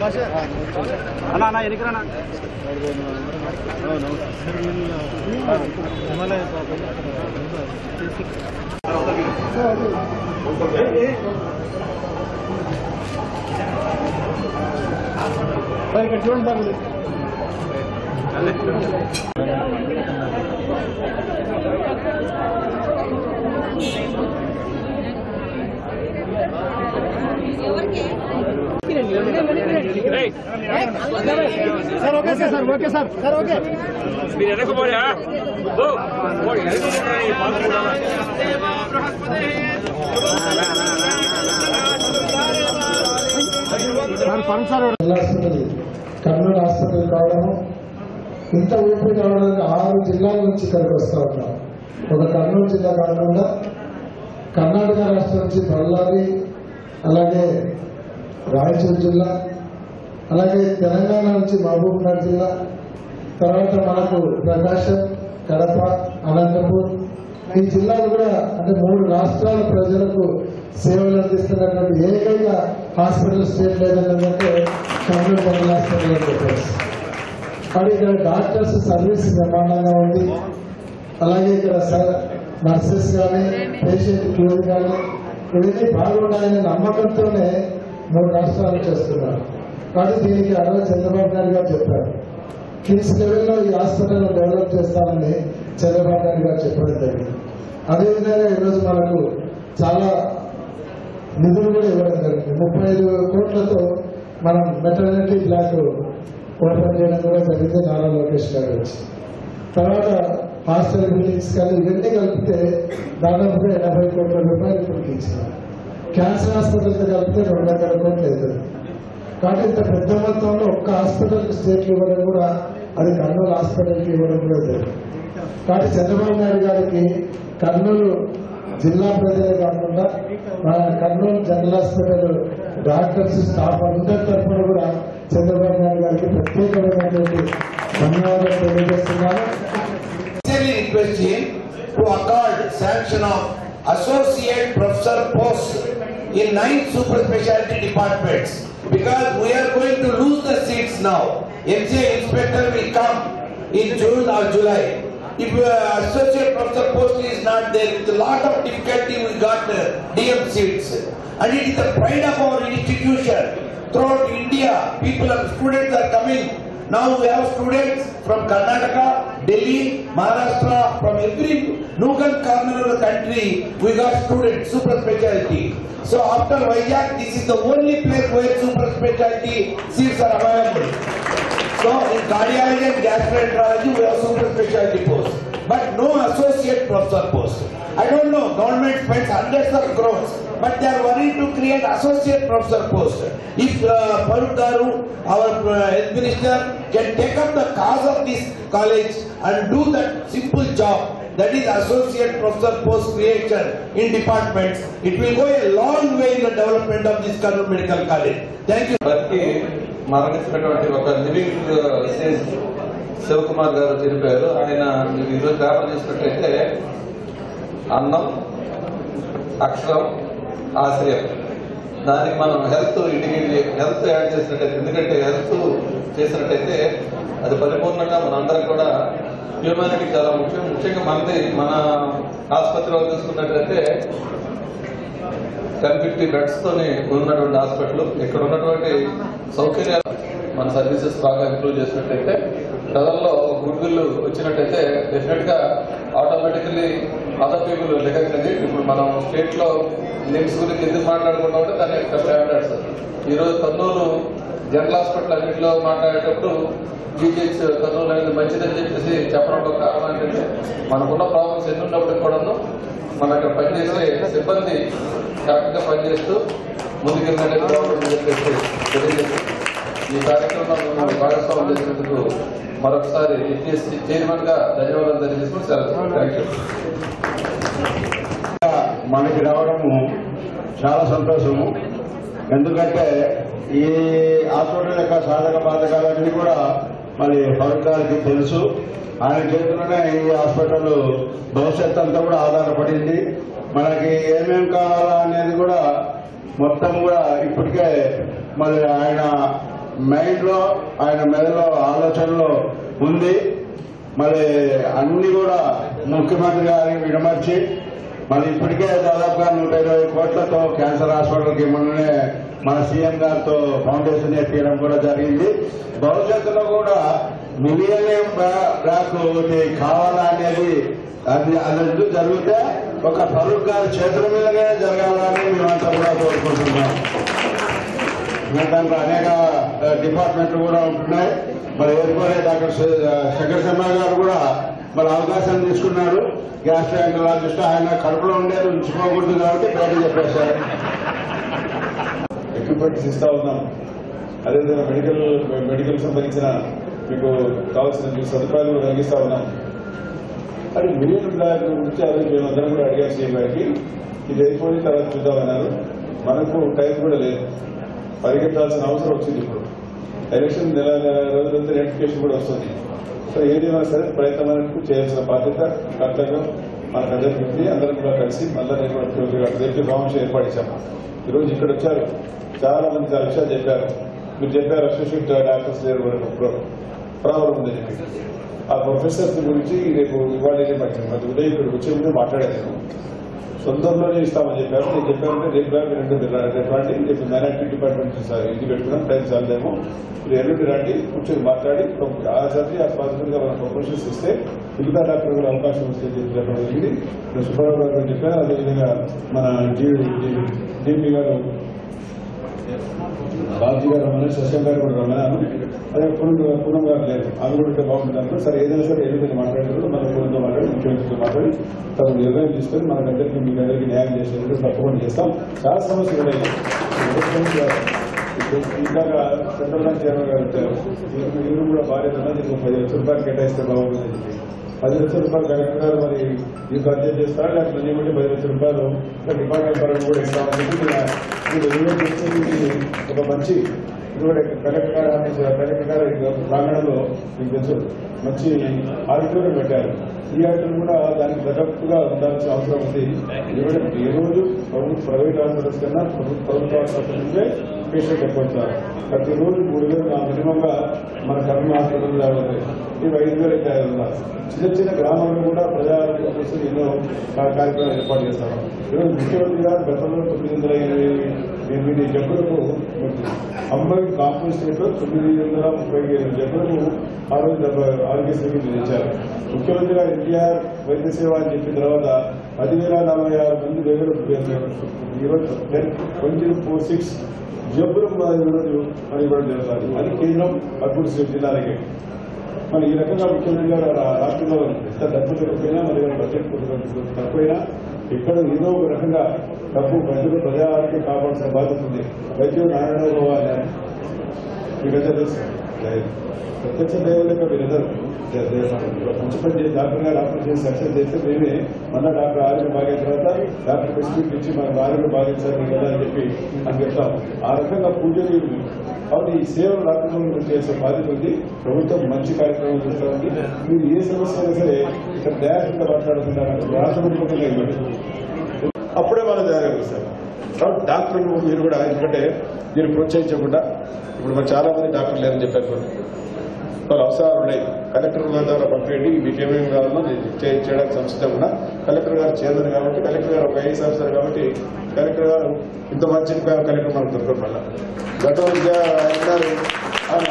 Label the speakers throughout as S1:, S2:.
S1: అన్న అన్న ఎనికిరానా ఇక్కడ చూడండి సార్ ఇది. Sir okay sir sir okay sir sir okay
S2: మీరు వెనక పోయా
S1: సార్ పని సార్
S3: జిల్లా హాస్పిటల్ కర్నూలు హాస్పిటల్ కావడము ఇంత ఊపిరి కావడానికి ఆరు జిల్లాల నుంచి ఇక్కడికి వస్తూ ఉంటాం ఒక కర్నూలు జిల్లా కాకుండా కర్ణాటక రాష్ట్రం నుంచి బళ్ళారి అలాగే రాయచూరు జిల్లా అలాగే తెలంగాణ నుంచి మహబూబ్ నగర్ జిల్లా తర్వాత మనకు ప్రకాశం కడప అనంతపూర్ ఈ జిల్లాలు కూడా అంటే మూడు రాష్ట్రాల ప్రజలకు సేవలు అందిస్తున్నటువంటి ఏకైక హాస్పిటల్ స్టేట్ లేదంటే కర్నూలు జనరల్ హాస్పిటల్ అని చెప్పేసి కానీ ఇక్కడ డాక్టర్స్ సర్వీస్ బ్రహ్మాండంగా ఉంది అలాగే ఇక్కడ స- నర్సెస్ కానీ పేషెంట్ క్యూర్ కానీ ఇవన్నీ బాగుంటాయనే నమ్మకంతోనే మూడు రాష్ట్రాలు చేస్తున్నారు కానీ దీనికి అడవి చంద్రబాబు నాయుడు గారు చెప్పారు కిమ్స్ లెవెల్లో ఈ హాస్పిటల్ డెవలప్ చేస్తామని చంద్రబాబు నాయుడు గారు చెప్పడం జరిగింది అదేవిధంగా ఈరోజు మనకు చాలా నిధులు కూడా ఇవ్వడం జరిగింది ముప్పై ఐదు కోట్లతో మనం మెటర్నిటీ బ్లాక్ ఓపెన్ చేయడం కూడా జరిగింది నారా లోకేష్ గారు వచ్చి తర్వాత హాస్టల్ బిల్డింగ్స్ కానీ ఇవన్నీ కలిపితే దాదాపుగా ఎనభై కోట్ల రూపాయలు ఇప్పటికి ఇచ్చినారు క్యాన్సర్ హాస్పిటల్తో కలిపితే రెండు వందల కోట్లు అవుతుంది కాబట్టి ఇంత పెద్ద మొత్తంలో ఒక్క హాస్పిటల్కి స్టేట్లు ఇవ్వడం కూడా అది కర్నూలు హాస్పిటల్కి ఇవ్వడం కూడా జరిగింది కాబట్టి చంద్రబాబు నాయుడు గారికి కర్నూలు జిల్లా ప్రజలే కాకుండా మన Kurnool general hospital doctors staff అందరి తరఫున కూడా చంద్రబాబు నాయుడు గారికి ప్రత్యేకమైనటువంటి ధన్యవాదాలు తెలియజేస్తున్నాను
S4: sincerely request him to accord sanction of associate professor post in nine super specialty departments because we are going to lose the seats now. MCA inspector will come in June or July. If uh, associate professor post is not there, with a lot of difficulty we got uh, DM seats. And it is the pride of our institution. Throughout India, people and students are coming now we have students from Karnataka, Delhi, Maharashtra, from every nook and corner of the country, we got students, super specialty. So after Vizag, this is the only place where super specialty seats are available. So in cardiology and gastroenterology, we have super specialty posts, but no associate professor post. I don't know, government spends hundreds of crores, but they are worried to create associate professor post. If uh, Farooq Daru, our uh, health minister, can take up the cause of this college and do that simple job, that is associate professor post creation in departments, it will go a long way in the development of this Karnool Medical College. Thank you.
S5: బతికి మరణించినటువంటి ఒక living Sage Shivakumar గారు చనిపోయారు ఆయన మీరు ఈరోజు paper చూసినట్లయితే అన్నం అక్షరం ఆశ్రయం దానికి మనం హెల్త్ ఇండికేట్ హెల్త్ యాడ్ చేసినట్టయితే ఎందుకంటే హెల్త్ చేసినట్టయితే అది పరిపూర్ణంగా మనందరం కూడా హ్యూమానిటీ చాలా ముఖ్యం ముఖ్యంగా మనది మన ఆసుపత్రిలో చూసుకున్నట్లయితే టెన్ ఫిఫ్టీ బెడ్స్ తోని ఉన్నటువంటి హాస్పిటల్ ఇక్కడ ఉన్నటువంటి సౌకర్యాలు మన సర్వీసెస్ బాగా ఇంప్రూవ్ చేసినట్టయితే ప్రజల్లో గుడ్ విల్ వచ్చినట్టయితే డెఫినెట్ గా ఆటోమేటికలీ అదర్ పీపుల్ రికగ్నైజ్ ఇప్పుడు మనం స్టేట్ లో లిమ్స్ గురించి ఎందుకు మాట్లాడుకుంటాం అంటే దాని యొక్క స్టాండర్డ్స్ ఈ రోజు కర్నూలు జనరల్ హాస్పిటల్ అన్నింటిలో మాట్లాడేటప్పుడు జీజీహెచ్ కర్నూలు అనేది మంచిదని చెప్పేసి చెప్పడం ఒక కారణం ఏంటంటే మనకున్న ప్రాబ్లమ్స్ ఎన్ని ఉన్నప్పటికీ కూడాను మన అక్కడ పనిచేసే సిబ్బంది కరెక్ట్ గా పనిచేస్తూ ముందుకెళ్ళినట్టు బాగుంటుందని చెప్పేసి తెలియజేస్తూ ఈ కార్యక్రమంలో భాగస్వామ్యం చేసినందుకు మరొకసారి ఇటీఎస్సీ చైర్మన్ గా ధన్యవాదాలు తెలియజేసుకుని సెలవు థ్యాంక్ యూ
S6: మనకి రావడము చాలా సంతోషము ఎందుకంటే ఈ హాస్పిటల్ యొక్క సాధక బాధకాలన్నీ కూడా మరి ఫరూక్ గారికి తెలుసు ఆయన చేతుల్లోనే ఈ హాస్పిటల్ భవిష్యత్ అంతా కూడా ఆధారపడింది మనకి ఏమేం కావాలా అనేది కూడా మొత్తం కూడా ఇప్పటికే మరి ఆయన మైండ్ లో ఆయన మెదలో ఆలోచనలో ఉంది మరి అన్ని కూడా ముఖ్యమంత్రి గారిని విడమర్చి మరి ఇప్పటికే దాదాపుగా నూట ఇరవై కోట్లతో క్యాన్సర్ హాస్పిటల్కి మొన్ననే మన సీఎం గారితో ఫౌండేషన్ ఎత్తియడం కూడా జరిగింది భవిష్యత్తులో కూడా మిలియనియం బ్లాక్ ఒకటి కావాలా అనేది అది అది ఎందుకు జరిగితే ఒక ఫరూక్ గారి చేతుల మీదనే జరగాలని మేమంతా కూడా కోరుకుంటున్నాం దాంట్లో అనేక ఆ, డిపార్ట్మెంట్లు కూడా ఉంటున్నాయి మరి ఎదుర్కొనే డాక్టర్ శ- శంకర్ శర్మ గారు కూడా మరి అవకాశం తీసుకున్నారు గ్యాస్ట్రాంకలాజిస్ట్ ఆయన కడుపులో ఉండేది ఉంచుకోకూడదు కాబట్టి బయట చెప్పేశారు
S7: ఎక్విప్మెంట్స్ ఇస్తా ఉన్నాం అదేవిధంగా మెడికల్ మెడికల్ సంబంధించిన మీకు కావాల్సిన సదుపాయాలు కూడా కలిగిస్తా ఉన్నాం అది మిలియన్ బ్లాక్ గురించి ఆ రోజు మేమందరం కూడా అడిగాం సీఎం గారికి ఇది అయిపోయిన తర్వాత చూద్దామన్నారు మనకు టైం కూడా లేదు పరిగెత్తాల్సిన అవసరం వచ్చింది ఇప్పుడు ఎలక్షన్ నెల నెల రోజులంతా నోటిఫికేషన్ కూడా వస్తుంది సో ఏదైనా సరే ప్రయత్నం అనేది చేయాల్సిన బాధ్యత కర్తవ్యం మనకు అందరికీ ఉంది అందరం కూడా కలిసి మళ్ళీ నేను కూడా తెలిపి సమావేశం ఏర్పాటు ఈరోజు ఇక్కడ వచ్చారు చాలా మంది చాలా విషయాలు చెప్పారు మీరు చెప్పారు అసోసియేట్ డాక్టర్స్ లేరు ప్రాబ్లం ఉందని చెప్పి ఆ ప్రొఫెసర్స్ గురించి రేపు ఇవాళ మరి ఉదయం ఇక్కడికి వచ్చే ముందు మాట్లాడాను నేను సొంతంలోనే ఇస్తామని చెప్పారు నేను చెప్పానంటే రేపు బ్యాగ్ రెండు మీరు రా- రేపు రండి రేపు మైనార్టీ డిపార్ట్మెంట్ సార్ ఇది పెట్టుకున్నాం టైం చాలదేమో మీరు ఎల్లుండి రండి కూర్చొని మాట్లాడి ఆ సర్జీ ఆ పాజిటివ్ గా మనం ప్రపోజల్స్ ఇస్తే మిగతా డాక్టర్ కూడా అవకాశం వస్తుంది చెప్పి చెప్పడం జరిగింది నేను సుబ్బారావు గారు కూడా చెప్పాను అదేవిధంగా మన డిపి గారు బాబుజీ గారు రమ్మని శశం గారు కూడా రమ్మన్నాను అదే పూనం పూనం గారు లేదు ఆమె కూడా ఉంటే బాగుంటుంది సరే ఏదైనా సరే ఏదైనా మాట్లాడారు మన పూనంతో మాట్లాడి ముఖ్యమంత్రితో మాట్లాడి తగు నిర్ణయం తీసుకొని మనకందరికీ మీకు అందరికీ న్యాయం చేసేందుకు తప్పకుండా చేస్తాం చాలా సమస్యలు ఉన్నాయి ఇప్పుడు ఇంకా సెంట్రల్ బ్యాంక్ చైర్మన్ గారు వచ్చారు మీరు మీరు కూడా బాధ్యత ఉన్నది ఇంకో పది లక్షల రూపాయలు కేటాయిస్తే బాగుంటుందని చెప్పి పది లక్షల రూపాయలు కలెక్టర్ గారు మరి ఈ అర్జెంట్ చేస్తారా లేకపోతే నేను బట్టి పది లక్షల రూపాయలు ఇంకా డిపార్ట్మెంట్ పరంగా కూడా ఇస్తామని చెప్పి మీరు- మీరు రివ్యూ చేసేది ఒక మంచి ఇప్పుడు కలెక్టర్ గారు ఆఫీస్ కలెక్టర్ గారు ఈ ప్రాంగణంలో మీకు తెలుసు మంచి ఆడిటోరియం పెట్టారు ఈ ఆడిటోరియం కూడా దానికి తగ్గట్టుగా ఉండాల్సిన అవసరం ఉంది ఎందుకంటే ఈ రోజు ప్రభుత్వ ప్రైవేట్ హాస్పిటల్స్ కన్నా ప్రభుత్వ ప్రభుత్వ హాస్పిటల్ నుంచే పేషెంట్ ఎక్కువ వస్తారు ప్రతిరోజు మూడు వేలు మినిమంగా మన కర్మ హాస్పిటల్ రావాలి ఇవి ఐదు వేలు అయితే ఐదు వందలు. చిన్న చిన్న గ్రామాల్లో కూడా ప్రజా ఆరోగ్యం కోసం ఎన్నో కా- కార్యక్రమాలు ఏర్పాటు చేస్తారు ఈరోజు ముఖ్యమంత్రి గారు గతంలో తొమ్మిది వందల ఎనిమిది ఎనిమిది జబ్బులకు అమ్మాయి కాంపోజిట్ లో తొమ్మిది వందల ముప్పై ఏడు జబ్బులకు ఆ రోజు డెబ్బై ఆరోగ్యశ్రీ ఇచ్చారు ముఖ్యమంత్రి గారు ఎన్టీఆర్ వైద్య సేవ అని చెప్పిన తర్వాత పదివేల నలభై ఆరు మంది దగ్గర ఈరోజు ట్వంటీ ఫోర్ సిక్స్ జబ్బులు మన ఈరోజు మరి ఇవ్వడం జరుగుతుంది అది కేంద్రం అప్పుడు జిల్లాలకే మరి ఈ రకంగా ముఖ్యమంత్రి గారు రా- రాష్ట్రంలో ఎంత డబ్బు లేకపోయినా మరి బడ్జెట్ కొంచెం తక్కువైనా ఇక్కడ ఏదో ఒక రకంగా డబ్బు ప్రజలు ప్రజా ఆరోగ్యం కాపాడాల్సిన బాధ్యత ఉంది వైద్యుడు నారాయణ పోవాలి మీకంతా తెలుసు ప్రత్యక్ష దైవాలుగా మీరందరూ మంచి పని చేసి డాక్టర్ గారు ఆపరేషన్ చేసి సక్సెస్ చేస్తే మేమే మళ్ళా డాక్టర్ ఆరోగ్యం బాగిన తర్వాత డాక్టర్ ఫెసిలిటీ ఇచ్చి మన ఆరోగ్యం బాధించాలి కదా అని చెప్పి అని చెప్తాం ఆ రకంగా పూజలు కాబట్టి ఈ సేవలు డాక్టర్ చేసే బాధ్యత ఉంది ప్రభుత్వం మంచి కార్యక్రమం చేస్తూ ఉంది మీరు ఏ సమస్య అయినా సరే ఇక్కడ డైరెక్ట్ గా మాట్లాడుతున్నారు రాష్ట్రపతి ఇవ్వండి అప్పుడే మనం జాగ్రత్త కాబట్టి డాక్టర్లు మీరు కూడా ఎందుకంటే మీరు ప్రోత్సహించకుండా ఇప్పుడు మరి చాలా మంది డాక్టర్లు లేదని చెప్పారు కూడా. వాళ్ళ అవసరాలు ఉన్నాయి కలెక్టర్ గారి ద్వారా పంపించండి మీకు ఏమేమి కావాలో నేను చే- చేయడానికి సంసిద్ధంగా ఉన్నా కలెక్టర్ గారు చైర్మన్ కాబట్టి కలెక్టర్ గారు ఒక ఐఏఎస్ ఆఫీసర్ కాబట్టి కలెక్టర్ గారు ఇంత మంచి కలెక్టర్ మనకు దొరకదు మళ్ళా గతంలో ఇంకా ఆయన గారు, ఆయన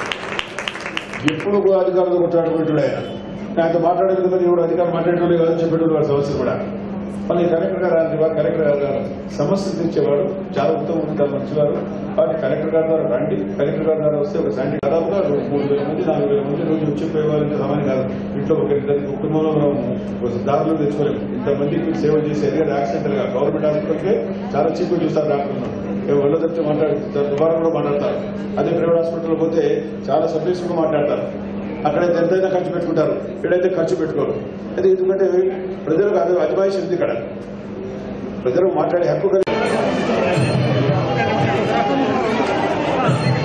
S7: ఎప్పుడు కూడా అధికారులతో కొట్లాడుకుంటాడు ఆయన నాతో మాట్లాడేది మరి ఎవడు అధికారులు మాట్లాడేవాళ్ళు కాదని చెప్పేవాడు వాడి సమస్య కూడా మళ్ళీ కలెక్టర్ గారు అలాంటి వారు కలెక్టర్ గారు గారు సమస్యలు తీర్చేవాడు చాలా ఉత్తమం ఉంటారు మంచివారు కాబట్టి కలెక్టర్ గారి ద్వారా రండి కలెక్టర్ గారి ద్వారా వస్తే ఒక సండే దాదాపుగా రోజు మూడు వేల మంది నాలుగు వేల మంది రోజు వచ్చిపోయేవారు సామాన్యం కాదు ఇంట్లో ఒక ఇద్దరి కుటుంబంలో మనం దారులు తెచ్చుకోలేము ఇంతమందికి సేవ చేసేది అది యాక్సిడెంటల్ గా గవర్నమెంట్ హాస్పిటల్కే చాలా చీపు చూస్తారు డాక్టర్లు ఒళ్ళో చెప్తే మాట్లాడుతారు దుబారా కూడా మాట్లాడతారు అదే ప్రైవేట్ హాస్పిటల్ పోతే చాలా సర్వీస్గా మాట్లాడతారు అక్కడైతే ఎంతైనా ఖర్చు పెట్టుకుంటారు ఇక్కడైతే ఖర్చు పెట్టుకోరు అది ఎందుకంటే ప్రజలకు అది అజమాయిషి ఉంది ఇక్కడ ప్రజలకు మాట్లాడే హక్కు కలిగి